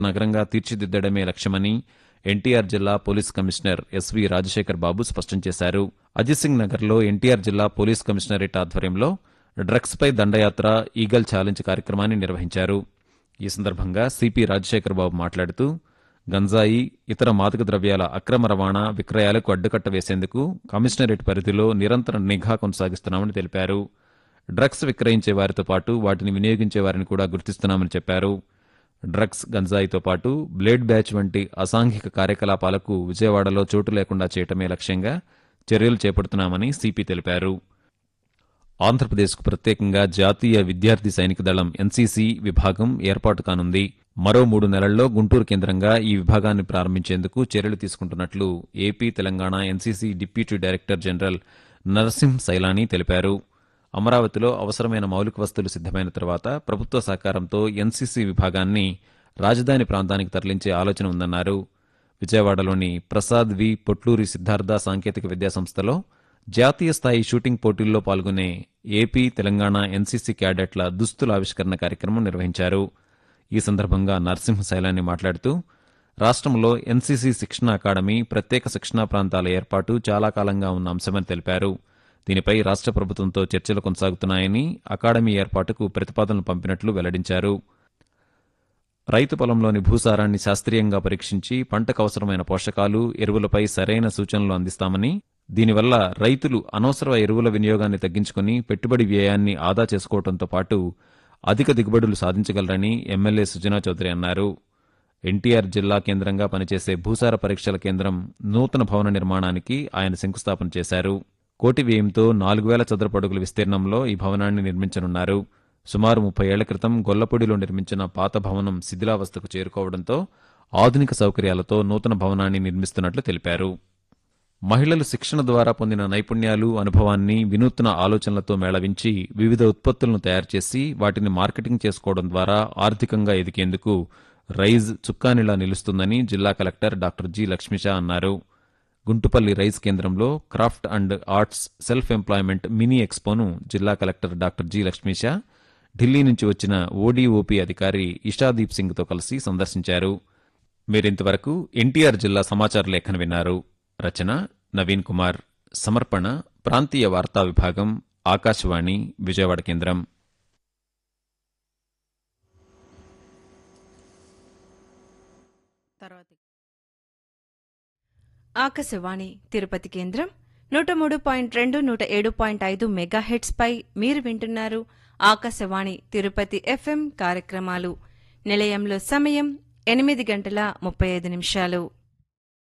నగరంగా తీర్చిదిద్దడమే లక్ష్యమని ఎన్టీఆర్ జిల్లా police commissioner SV Rajasekhar Babu స్పష్టం చేశారు అజిత్ సింగ్ నగర్లో ఎన్టీఆర్ జిల్లా పోలీస్ కమిషనరేట్ ఆధ్వర్యంలో డ్రగ్స్పై దండయాత్ర ఈగల్ ఛాలెంజ్ కార్యక్రమాన్ని నిర్వహించారు ఈ సందర్భంగా సిపి రాజశేఖర్ బాబు మాట్లాడుతూ గంజాయి ఇతర మాదక ద్రవ్యాల అక్రమ రవాణా విక్రయాలకు అడ్డుకట్ట వేసేందుకు కమిషనరేట్ పరిధిలో నిరంతర నిఘా కొనసాగిస్తున్నామని తెలిపారు డ్రగ్స్ విక్రయించే వారితో పాటు వాటిని వినియోగించే వారిని కూడా గుర్తిస్తున్నామని చెప్పారు డ్రగ్స్ గంజాయితో పాటు బ్లేడ్ బ్యాచ్ వంటి అసాంఘిక కార్యకలాపాలకు విజయవాడలో చోటు లేకుండా చేయటమే లక్ష్యంగా చర్యలు చేపడుతున్నామని సిపి తెలిపారు ఆంధ్రప్రదేశ్కు ప్రత్యేకంగా జాతీయ విద్యార్థి సైనిక దళం ఎన్సీసీ విభాగం ఏర్పాటు కానుంది మరో మూడు నెలల్లో గుంటూరు కేంద్రంగా ఈ విభాగాన్ని ప్రారంభించేందుకు చర్యలు తీసుకుంటున్నట్లు AP Telangana NCC deputy director general Narasimh Sailani తెలిపారు అమరావతిలో అవసరమైన మౌలిక వస్తువులు సిద్దమైన తర్వాత ప్రభుత్వ సహకారంతో ఎన్సీసీ విభాగాన్ని రాజధాని ప్రాంతానికి తరలించే ఆలోచన ఉందన్నారు విజయవాడలోని ప్రసాద్ వి పొట్లూరి సిద్ధార్థ సాంకేతిక విద్యా సంస్థలో జాతీయ స్థాయి షూటింగ్ పోటీల్లో పాల్గొనే ఏపీ తెలంగాణ ఎన్సీసీ క్యాడెట్ల దుస్తుల ఆవిష్కరణ కార్యక్రమం నిర్వహించారు ఈ సందర్భంగా నరసింహ శైలాని మాట్లాడుతూ రాష్ట్రంలో ఎన్సీసీ శిక్షణ అకాడమీ ప్రత్యేక శిక్షణా ప్రాంతాల ఏర్పాటు చాలా కాలంగా ఉన్న అంశమని తెలిపారు దీనిపై రాష్ట్ర ప్రభుత్వంతో చర్చలు కొనసాగుతున్నాయని అకాడమీ ఏర్పాటుకు ప్రతిపాదనలు పంపినట్లు వెల్లడించారు రైతు పొలంలోని భూసారాన్ని శాస్త్రీయంగా పరీక్షించి పంటకు అవసరమైన పోషకాలు ఎరువులపై సరైన సూచనలు అందిస్తామని దీనివల్ల రైతులు అనవసర ఎరువుల వినియోగాన్ని తగ్గించుకుని పెట్టుబడి వ్యయాన్ని ఆదా చేసుకోవడంతో పాటు అధిక దిగుబడులు సాధించగలరని ఎమ్మెల్యే సుజనా చౌదరి అన్నారు ఎన్టీఆర్ జిల్లా కేంద్రంగా పనిచేసే భూసార పరీక్షల కేంద్రం నూతన భవన నిర్మాణానికి ఆయన శంకుస్థాపన చేశారు కోటి వ్యయంతో నాలుగు వేల చదరపు అడుగుల విస్తీర్ణంలో ఈ భవనాన్ని నిర్మించనున్నారు సుమారు ముప్పై ఏళ్ల క్రితం గొల్లపూడిలో నిర్మించిన పాత భవనం శిథిలావస్థకు చేరుకోవడంతో ఆధునిక సౌకర్యాలతో నూతన భవనాన్ని నిర్మిస్తున్నట్లు తెలిపారు మహిళలు శిక్షణ ద్వారా పొందిన నైపుణ్యాలు అనుభవాన్ని వినూత్న ఆలోచనలతో మేళవించి వివిధ ఉత్పత్తులను తయారు చేసి వాటిని మార్కెటింగ్ చేసుకోవడం ద్వారా ఆర్థికంగా ఎదిగేందుకు రైజ్ చుక్కానిలా నిలుస్తుందని జిల్లా కలెక్టర్ డాక్టర్ జి లక్ష్మిషా అన్నారు గుంటుపల్లి రైస్ కేంద్రంలో craft and arts self employment mini ఎక్స్పోను జిల్లా collector doctor G Lakshmisha Delhi నుంచి వచ్చిన ఓడీఓపీ అధికారి ఇషాదీప్ సింగ్తో కలిసి సందర్శించారు మీరింతవరకు ఎన్టీఆర్ జిల్లా సమాచార లేఖను విన్నారు రచన నవీన్ కుమార్ సమర్పణ ప్రాంతీయ వార్తా విభాగం ఆకాశవాణి విజయవాడ కేంద్రం తర్వాత ఆకాశవాణి తిరుపతి కేంద్రం నూట మూడు పాయింట్ రెండు నూట ఏడు పాయింట్ ఐదు మెగాహెట్స్ పై మీరు వింటున్నారు ఆకాశవాణి తిరుపతి ఎఫ్ఎం కార్యక్రమాలు నిలయంలో సమయం ఎనిమిది గంటల ముప్పై ఐదు నిమిషాలు